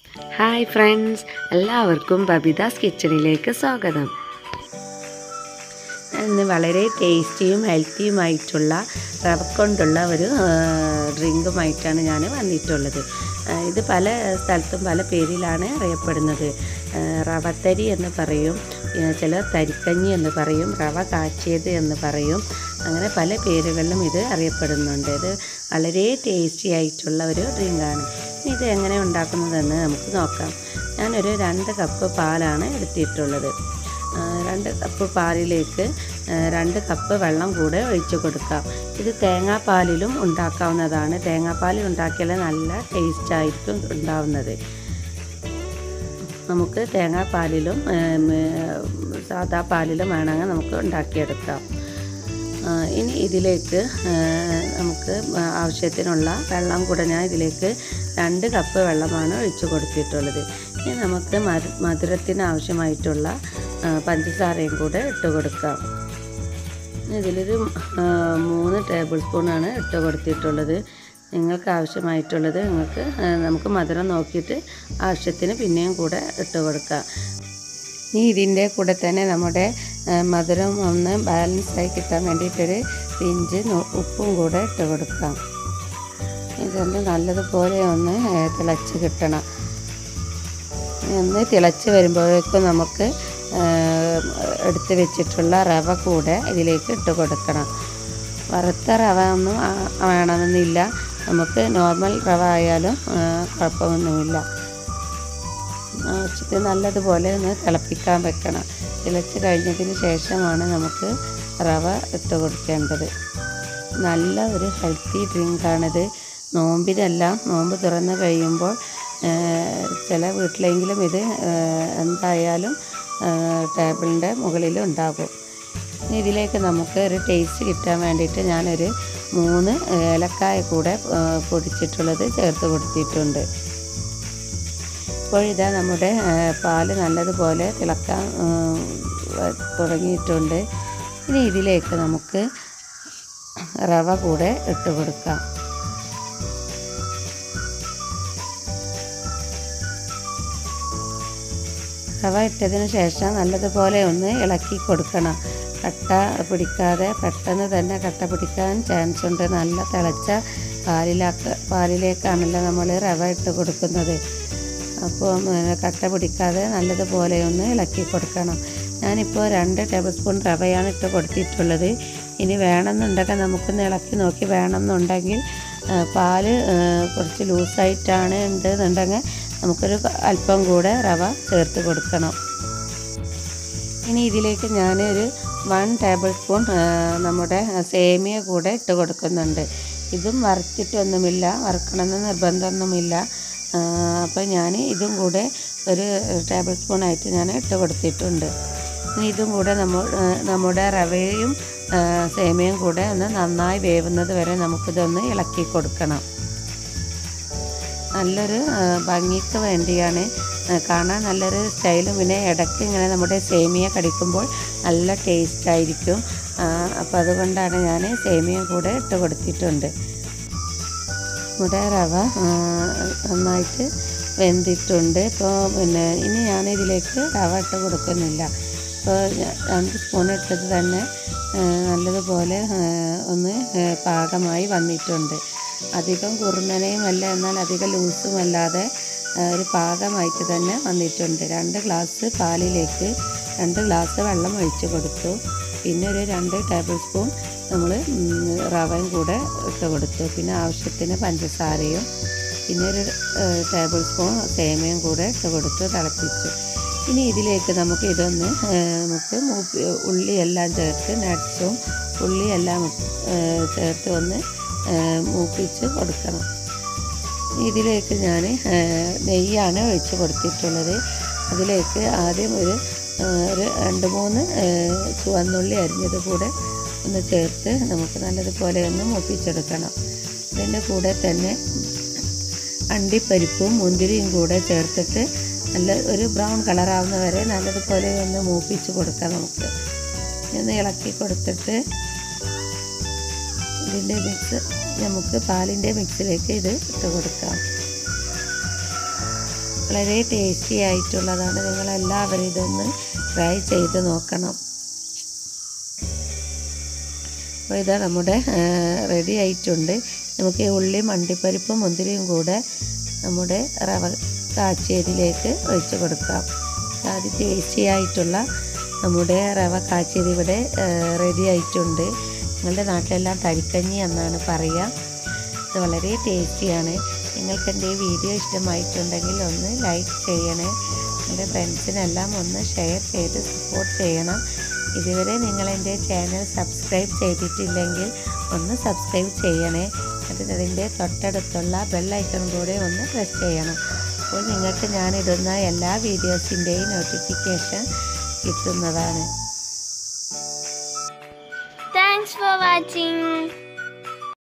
Hi friends എല്ലാവർക്കും ബബിതാസ് കിച്ചണിലേക്ക് സ്വാഗതം ഞാൻ ഇന്ന് വളരെ ടേസ്റ്റിയും ഹെൽത്തിയുമായിട്ടുള്ള റവ കൊണ്ടുള്ള ഒരു ഡ്രിങ്കുമായിട്ടാണ് ഞാൻ വന്നിട്ടുള്ളത് ആ, ഇത് പല സ്ഥലത്തും പല പേരിലാണ് അറിയപ്പെടുന്നത് ആ, റവത്തരി എന്ന് പറയും ആ, ചിലർ തരിക്കഞ്ഞി എന്ന് പറയും റവ കാച്ചിയത് എന്ന് പറയും അങ്ങനെ പല പേരുകളിലും ഇത് അറിയപ്പെടുന്നുണ്ട് ഇത് വളരെ ടേസ്റ്റി ആയിട്ടുള്ള ഒരു ഡ്രിങ്കാണ് ഇനി ഇത് എങ്ങനെ ഉണ്ടാക്കുന്നതെന്ന് നമുക്ക് നോക്കാം ഞാനൊരു രണ്ട് കപ്പ് പാലാണ് എടുത്തിട്ടുള്ളത് ആ, രണ്ട് കപ്പ് പാലിലേക്ക് ആ, രണ്ട് കപ്പ് വെള്ളം കൂടെ ഒഴിച്ചു കൊടുക്കാം ഇത് തേങ്ങാപ്പാലിലും ഉണ്ടാക്കാവുന്നതാണ് തേങ്ങാപ്പാലിൽ ഉണ്ടാക്കിയാൽ നല്ല ടേസ്റ്റ് ആയിരിക്കും ഉണ്ടാവുന്നത് നമുക്ക് തേങ്ങാപ്പാലിലും ഏം, ഏ, സാദാ പാലിലും വേണമെങ്കിൽ നമുക്ക് ഉണ്ടാക്കിയെടുക്കാം ആ, ഇനി ഇതിലേക്ക് ആ, നമുക്ക് ആവശ്യത്തിനുള്ള വെള്ളം കൂടെ ഞാൻ ഇതിലേക്ക് രണ്ട് കപ്പ് വെള്ളമാണ് ഒഴിച്ചു കൊടുത്തിട്ടുള്ളത് ഇനി നമുക്ക് മധു മധുരത്തിന് ആവശ്യമായിട്ടുള്ള ആ, പഞ്ചസാരയും കൂടെ ഇട്ട് കൊടുക്കാം ഇതിലൊരു ആ, മൂന്ന് ടേബിൾ സ്പൂണാണ് ഇട്ട് കൊടുത്തിട്ടുള്ളത് നിങ്ങൾക്ക് ആവശ്യമായിട്ടുള്ളത് നിങ്ങൾക്ക് ആ, നമുക്ക് മധുരം നോക്കിയിട്ട് ആവശ്യത്തിന് പിന്നെയും കൂടെ ഇട്ട് കൊടുക്കാം ഇനി ഇതിൻ്റെ കൂടെ തന്നെ നമ്മുടെ ആ, മധുരം ഒന്ന് ബാലൻസായി കിട്ടാൻ വേണ്ടിയിട്ടൊരു പിഞ്ച് നു- ഉപ്പും കൂടെ ഇട്ട് കൊടുക്കാം ഇതൊന്ന് നല്ലതുപോലെ ഒന്ന് ആ, തിളച്ച് കിട്ടണം ഒന്ന് തിളച്ച് വരുമ്പോഴേക്കും നമുക്ക് ആ, എടുത്ത് വെച്ചിട്ടുള്ള റവ കൂടെ ഇതിലേക്ക് ഇട്ട് കൊടുക്കണം വറുത്ത റവ ഒന്നും ആ- വേണമെന്നില്ല നമുക്ക് നോർമൽ റവ ആയാലും ആ, കുഴപ്പമൊന്നുമില്ല ആവശ്യത്തിന് നല്ലതുപോലെ ഒന്ന് തിളപ്പിക്കാൻ വെക്കണം തിളച്ച് കഴിഞ്ഞതിന് ശേഷമാണ് നമുക്ക് റവ ഇട്ട് കൊടുക്കേണ്ടത് നല്ല ഒരു ഹെൽത്തി ഡ്രിങ്കാണിത് നോമ്പിനെല്ലാം നോമ്പ് തുറന്ന് കഴിയുമ്പോൾ ആ, ചില വീട്ടിലെങ്കിലും ഇത് ആ, എന്തായാലും ടേബിളിൻ്റെ മുകളിൽ ഉണ്ടാകും ഇനി ഇതിലേക്ക് നമുക്ക് ഒരു ടേസ്റ്റ് കിട്ടാൻ വേണ്ടിയിട്ട് ഞാനൊരു മൂന്ന് ഏലക്കായ കൂടെ ആ, പൊടിച്ചിട്ടുള്ളത് ചേർത്ത് കൊടുത്തിട്ടുണ്ട് ഇപ്പോൾ ഇതാ നമ്മുടെ ആ, പാല് നല്ലതുപോലെ തിളക്കാൻ ആ, വ- തുടങ്ങിയിട്ടുണ്ട് ഇനി ഇതിലേക്ക് നമുക്ക് റവ കൂടെ ഇട്ട് കൊടുക്കാം റവ ഇട്ടതിന് ശേഷം നല്ലതുപോലെ ഒന്ന് ഇളക്കി കൊടുക്കണം കട്ട പിടിക്കാതെ പെട്ടെന്ന് തന്നെ കട്ട പിടിക്കാൻ ചാൻസ് ഉണ്ട് നല്ല തിളച്ച പാലിലാക്ക പാലിലേക്കാണല്ലോ നമ്മൾ റവ ഇട്ട് കൊടുക്കുന്നത് അപ്പോൾ കട്ട പിടിക്കാതെ നല്ലതുപോലെ ഒന്ന് ഇളക്കി കൊടുക്കണം ഞാനിപ്പോൾ രണ്ട് ടേബിൾ സ്പൂൺ റവയാണ് ഇട്ട് കൊടുത്തിട്ടുള്ളത് ഇനി വേണമെന്നുണ്ടെങ്കിൽ നമുക്കൊന്ന് ഇളക്കി നോക്കി വേണമെന്നുണ്ടെങ്കിൽ ആ, പാല് ആ, കുറച്ച് ലൂസായിട്ടാണ് ഉണ്ടെന്നുണ്ടെങ്കിൽ നമുക്കൊരു അല്പം കൂടെ റവ ചേർത്ത് കൊടുക്കണം ഇനി ഇതിലേക്ക് ഞാനൊരു വൺ ടേബിൾ സ്പൂൺ ആ, നമ്മുടെ സേമിയ കൂടെ ഇട്ട് കൊടുക്കുന്നുണ്ട് ഇതും വറുത്തിട്ടൊന്നുമില്ല വറുക്കണമെന്ന് നിർബന്ധമൊന്നുമില്ല അപ്പോൾ ഞാൻ ഇതും കൂടെ ഒരു ടേബിൾ സ്പൂൺ ആയിട്ട് ഞാൻ ഇട്ട് കൊടുത്തിട്ടുണ്ട് ഇനി ഇതും കൂടെ നമ്മ ആ, നമ്മുടെ റവയും ആ, സേമിയയും കൂടെ ഒന്ന് നന്നായി വേവുന്നത് വരെ നമുക്കിതൊന്ന് ഇളക്കി കൊടുക്കണം നല്ലൊരു ആ, ഭംഗിക്ക് വേണ്ടിയാണ് ആ, കാണാൻ നല്ലൊരു സ്റ്റൈലും പിന്നെ ഇടയ്ക്ക് ഇങ്ങനെ നമ്മുടെ സേമിയ കടിക്കുമ്പോൾ നല്ല ടേസ്റ്റ് ആയിരിക്കും അപ്പോൾ അതുകൊണ്ടാണ് ഞാൻ സേമിയ കൂടെ ഇട്ട് കൊടുത്തിട്ടുണ്ട് നമ്മുടെ റവ ആ, നന്നായിട്ട് വെന്തിട്ടുണ്ട് ഇപ്പോൾ പിന്നെ ഇനി ഞാൻ ഇതിലേക്ക് റവ ഇട്ട് കൊടുക്കുന്നില്ല ഇപ്പോൾ ഞാൻ രണ്ട് സ്പൂൺ ഇട്ടത് തന്നെ ആ, നല്ലതുപോലെ ആ, ഒന്ന് ആ, പാകമായി വന്നിട്ടുണ്ട് അധികം കുറുന്നനെയും അല്ല എന്നാൽ അധികം ലൂസും അല്ലാതെ ആ, ഒരു പാകമായിട്ട് തന്നെ വന്നിട്ടുണ്ട് രണ്ട് ഗ്ലാസ് പാലിലേക്ക് രണ്ട് ഗ്ലാസ് വെള്ളം ഒഴിച്ച് കൊടുത്തു പിന്നെ ഒരു രണ്ട് ടേബിൾ സ്പൂൺ നമ്മൾ റവയും കൂടെ ഇട്ട് കൊടുത്തു പിന്നെ ആവശ്യത്തിന് പഞ്ചസാരയും പിന്നെ ഒരു ടേബിൾ സ്പൂൺ സേമയും കൂടെ ഇട്ട് കൊടുത്ത് തിളപ്പിച്ചു ഇനി ഇതിലേക്ക് നമുക്ക് ഇതൊന്ന് ആ, നമുക്ക് മൂപ്പി ഉള്ളിയെല്ലാം ചേർത്ത് നട്ട്സും ഉള്ളിയെല്ലാം ആ, ചേർത്ത് ഒന്ന് ആ, മൂപ്പിച്ച് കൊടുക്കണം ഇതിലേക്ക് ഞാൻ നെയ്യാണ് ഒഴിച്ച് കൊടുത്തിട്ടുള്ളത് അതിലേക്ക് ആദ്യം ഒരു ആ, ഒരു രണ്ട് മൂന്ന് ആ, ചുവന്നുള്ളി അരിഞ്ഞത് കൂടെ ഒന്ന് ചേർത്ത് നമുക്ക് നല്ലതുപോലെ ഒന്ന് മൂപ്പിച്ചെടുക്കണം ഇതിൻ്റെ കൂടെ തന്നെ അണ്ടിപ്പരിപ്പും മുന്തിരിയും കൂടെ ചേർത്തിട്ട് നല്ല ഒരു ബ്രൗൺ കളറാവുന്ന വരെ നല്ലതുപോലെ ഒന്ന് മൂപ്പിച്ച് കൊടുക്കാം നമുക്ക് ഒന്ന് ഇളക്കി കൊടുത്തിട്ട് ഇതിൻ്റെ മിക്സ് നമുക്ക് പാലിൻ്റെ മിക്സിലേക്ക് ഇത് ഇട്ട് കൊടുക്കാം വളരെ ടേസ്റ്റി ആയിട്ടുള്ളതാണ് നിങ്ങളെല്ലാവരും ഇതൊന്ന് ട്രൈ ചെയ്ത് നോക്കണം അപ്പോൾ ഇതാ നമ്മുടെ റെഡി ആയിട്ടുണ്ട് നമുക്ക് ഈ ഉള്ളിയും അണ്ടിപ്പരിപ്പും മുന്തിരിയും കൂടെ നമ്മുടെ റവ കാച്ചിയതിലേക്ക് ഒഴിച്ച് കൊടുക്കാം അത് ടേസ്റ്റി ആയിട്ടുള്ള നമ്മുടെ റവ കാച്ചിയത് ഇവിടെ റെഡി ആയിട്ടുണ്ട് നിങ്ങളുടെ നാട്ടിലെല്ലാം തരിക്കഞ്ഞി എന്നാണ് പറയുക ഇത് വളരെ ടേസ്റ്റിയാണ് നിങ്ങൾക്ക് എൻ്റെ ഈ വീഡിയോ ഇഷ്ടമായിട്ടുണ്ടെങ്കിൽ ഒന്ന് ലൈക്ക് ചെയ്യണേ എൻ്റെ ഫ്രണ്ട്സിനെല്ലാം ഒന്ന് ഷെയർ ചെയ്ത് സപ്പോർട്ട് ചെയ്യണം ഇതുവരെ നിങ്ങൾ എൻ്റെ ചാനൽ സബ്സ്ക്രൈബ് ചെയ്തിട്ടില്ലെങ്കിൽ ഒന്ന് സബ്സ്ക്രൈബ് ചെയ്യണേ എന്നിട്ട് അതിൻ്റെ തൊട്ടടുത്തുള്ള ബെല്ലൈക്കൺ കൂടെ ഒന്ന് പ്രസ് ചെയ്യണം അപ്പോൾ നിങ്ങൾക്ക് ഞാനിടുന്ന എല്ലാ വീഡിയോസിൻ്റെയും നോട്ടിഫിക്കേഷൻ കിട്ടുന്നതാണ് Thanks for watching.